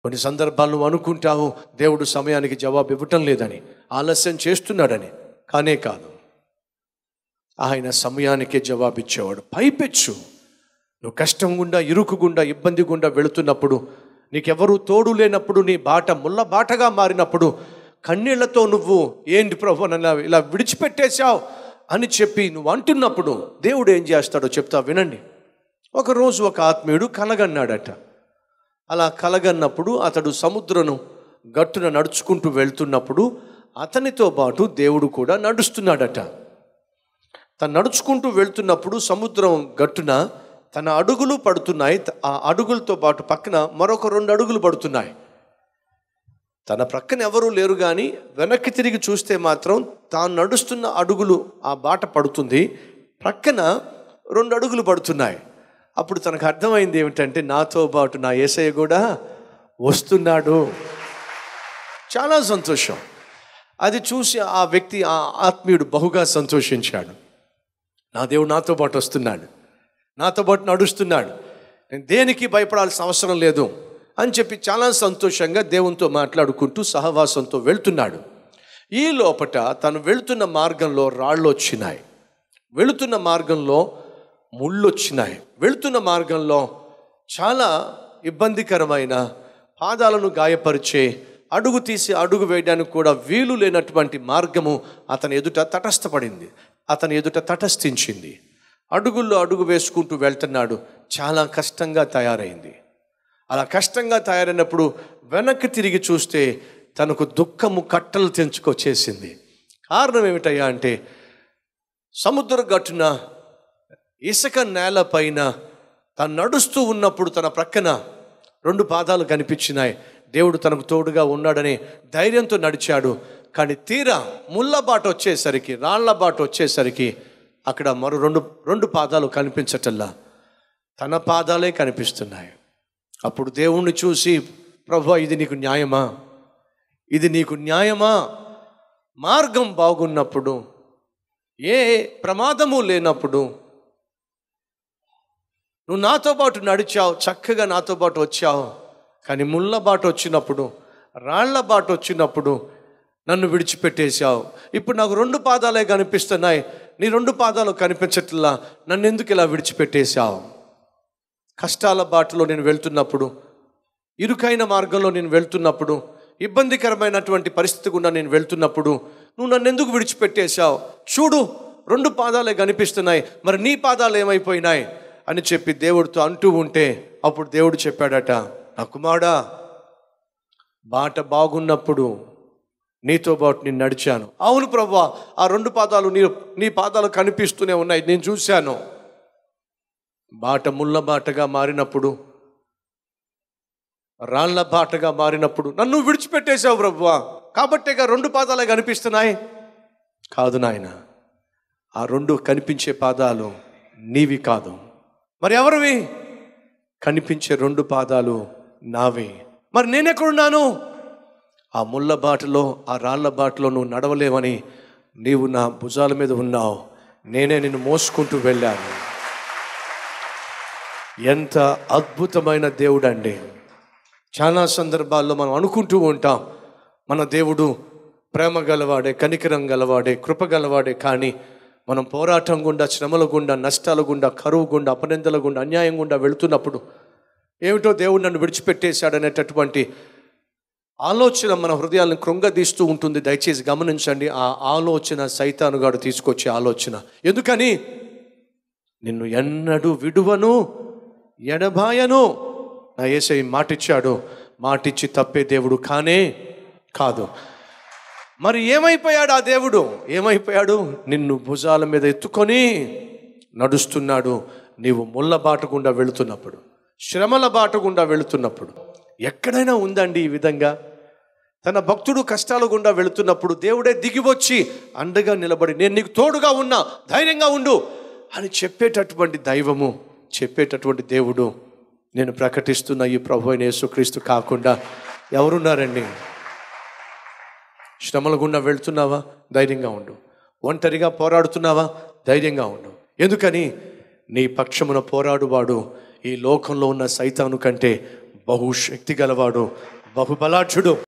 కొన్ని సందర్భాలు నువ్వు అనుకుంటావు దేవుడు సమయానికి జవాబు ఇవ్వటం లేదని ఆలస్యం చేస్తున్నాడని కానే కాదు ఆయన సమయానికే జవాబిచ్చేవాడు పైపెచ్చు నువ్వు కష్టం గుండా ఇరుకు గుండా ఇబ్బంది గుండా వెళుతున్నప్పుడు నీకెవరూ తోడు లేనప్పుడు నీ బాట ముళ్ళ బాటగా మారినప్పుడు కన్నీళ్లతో నువ్వు ఏంటి ప్రభు నన్ను ఇలా విడిచిపెట్టేశావు అని చెప్పి నువ్వు అంటున్నప్పుడు దేవుడు ఏం చేస్తాడో చెప్తా వినండి ఒకరోజు ఒక ఆత్మీయుడు కలగన్నాడట అలా కలగన్నప్పుడు అతడు సముద్రను గట్టున నడుచుకుంటూ వెళ్తున్నప్పుడు అతనితో పాటు దేవుడు కూడా నడుస్తున్నాడట తను నడుచుకుంటూ వెళ్తున్నప్పుడు సముద్రం గట్టున తన అడుగులు పడుతున్నాయి ఆ అడుగులతో పాటు పక్కన మరొక రెండు అడుగులు పడుతున్నాయి తన ప్రక్కన ఎవరూ లేరు కానీ వెనక్కి తిరిగి చూస్తే మాత్రం తాను నడుస్తున్న అడుగులు ఆ బాట పడుతుంది ప్రక్కన రెండు అడుగులు పడుతున్నాయి అప్పుడు తనకు అర్థమైంది ఏమిటంటే నాతో పాటు నా ఏసయ్య కూడా వస్తున్నాడు చాలా సంతోషం అది చూసి ఆ వ్యక్తి ఆ ఆత్మీయుడు బహుగా సంతోషించాడు నా దేవుడు నాతో పాటు వస్తున్నాడు నాతో పాటు నడుస్తున్నాడు నేను దేనికి భయపడాల్సిన అవసరం లేదు అని చెప్పి చాలా సంతోషంగా దేవునితో మాట్లాడుకుంటూ సహవాసంతో వెళ్తున్నాడు ఈ లోపట తను వెళుతున్న మార్గంలో రాళ్ళు వచ్చినాయి వెళుతున్న మార్గంలో ముళ్ళు వచ్చినాయి వెళుతున్న మార్గంలో చాలా ఇబ్బందికరమైన పాదాలను గాయపరిచే అడుగు తీసి అడుగు వేయడానికి కూడా వీలు లేనటువంటి మార్గము అతని ఎదుట తటస్థపడింది అతని ఎదుట తటస్థించింది అడుగుల్లో అడుగు వేసుకుంటూ వెళ్తున్నాడు చాలా కష్టంగా తయారైంది అలా కష్టంగా తయారైనప్పుడు వెనక్కి తిరిగి చూస్తే తనకు దుఃఖము కట్టలు తెంచుకొచ్చేసింది కారణం ఏమిటయ్యా అంటే సముద్ర గట్టున ఇసుక నేల పైన తను నడుస్తూ ఉన్నప్పుడు తన ప్రక్కన రెండు పాదాలు కనిపించినాయి దేవుడు తనకు తోడుగా ఉన్నాడని ధైర్యంతో నడిచాడు కానీ తీరా ముళ్ళ బాట వచ్చేసరికి రాళ్ల బాట వచ్చేసరికి అక్కడ మరో రెండు రెండు పాదాలు కనిపించటల్లా తన పాదాలే కనిపిస్తున్నాయి అప్పుడు దేవుణ్ణి చూసి ప్రభు ఇది నీకు న్యాయమా ఇది నీకు న్యాయమా మార్గం బాగున్నప్పుడు ఏ ప్రమాదము లేనప్పుడు నువ్వు నాతో పాటు నడిచావు చక్కగా నాతో పాటు వచ్చావు కానీ ముళ్ళ బాట వచ్చినప్పుడు రాళ్ల బాట వచ్చినప్పుడు నన్ను విడిచిపెట్టేశావు ఇప్పుడు నాకు రెండు పాదాలే కనిపిస్తున్నాయి నీ రెండు పాదాలు కనిపించట్లా నన్ను ఎందుకు ఇలా విడిచిపెట్టేశావు కష్టాల బాటలో నేను వెళ్తున్నప్పుడు ఇరుకైన మార్గంలో నేను వెళ్తున్నప్పుడు ఇబ్బందికరమైనటువంటి పరిస్థితి గుండా నేను వెళ్తున్నప్పుడు నువ్వు నన్ను ఎందుకు విడిచిపెట్టేశావు చూడు రెండు పాదాలే కనిపిస్తున్నాయి మరి నీ పాదాలు ఏమైపోయినాయి అని చెప్పి దేవుడితో అంటూ ఉంటే అప్పుడు దేవుడు చెప్పాడట నా కుమారుడా బాట బాగున్నప్పుడు నీతో పాటు నేను నడిచాను అవును ప్రభా ఆ రెండు పాదాలు నీ నీ పాదాలు కనిపిస్తూనే ఉన్నాయి నేను చూశాను బాట ముళ్ళ బాటగా మారినప్పుడు రాళ్ల బాటగా మారినప్పుడు నన్ను విడిచిపెట్టేశావు ప్రభువా కాబట్టేగా రెండు పాదాలే కనిపిస్తున్నాయి కాదు నాయన ఆ రెండు కనిపించే పాదాలు నీవి కాదు మరి ఎవరివి కనిపించే రెండు పాదాలు నావి మరి నేనెక్కడున్నాను ఆ ముళ్ళ బాటలో ఆ రాళ్ల బాటలో నువ్వు నడవలేవని నీవు నా భుజాల మీద ఉన్నావు నేనే నిన్ను మోసుకుంటూ వెళ్ళాను ఎంత అద్భుతమైన దేవుడు అండి చాలా సందర్భాల్లో మనం అనుకుంటూ ఉంటాం మన దేవుడు ప్రేమ గలవాడే కనికరం గలవాడే కృప గలవాడే కానీ మనం పోరాటం గుండా శ్రమల గుండా నష్టాల గుండా కరువు గుండా అపనిందల గుండా అన్యాయం గుండా వెళుతున్నప్పుడు ఏమిటో దేవుడు నన్ను విడిచిపెట్టేశాడనేటటువంటి ఆలోచన మన హృదయాలను కృంగదీస్తూ ఉంటుంది దయచేసి గమనించండి ఆ ఆలోచన సైతానుగాడు తీసుకొచ్చే ఆలోచన ఎందుకని నిన్ను ఎన్నడూ విడువను ఎడబాయను నా ఏసై మాటిచ్చాడు మాటిచ్చి తప్పే దేవుడు కానే కాదు మరి ఏమైపోయాడు ఆ దేవుడు ఏమైపోయాడు నిన్ను భుజాల మీద ఎత్తుకొని నడుస్తున్నాడు నీవు ముళ్ళ బాట గుండా వెళుతున్నప్పుడు శ్రమల బాట గుండా వెళుతున్నప్పుడు ఎక్కడైనా ఉందండి ఈ విధంగా తన భక్తుడు కష్టాల గుండా వెళుతున్నప్పుడు దేవుడే దిగి వచ్చి అండగా నిలబడి నేను నీకు తోడుగా ఉన్నా ధైర్యంగా ఉండు అని చెప్పేటటువంటి దైవము చెప్పేటటువంటి దేవుడు నేను ప్రకటిస్తున్న ఈ ప్రభు అయిన యేసుక్రీస్తు కాకుండా ఎవరున్నారండి శ్రమల గుండా వెళ్తున్నావా ధైర్యంగా ఉండు ఒంటరిగా పోరాడుతున్నావా ధైర్యంగా ఉండు ఎందుకని నీ పక్షమున పోరాడువాడు ఈ లోకంలో ఉన్న సైతాను కంటే బహుశక్తి గలవాడు బహుబలాఢ్యుడు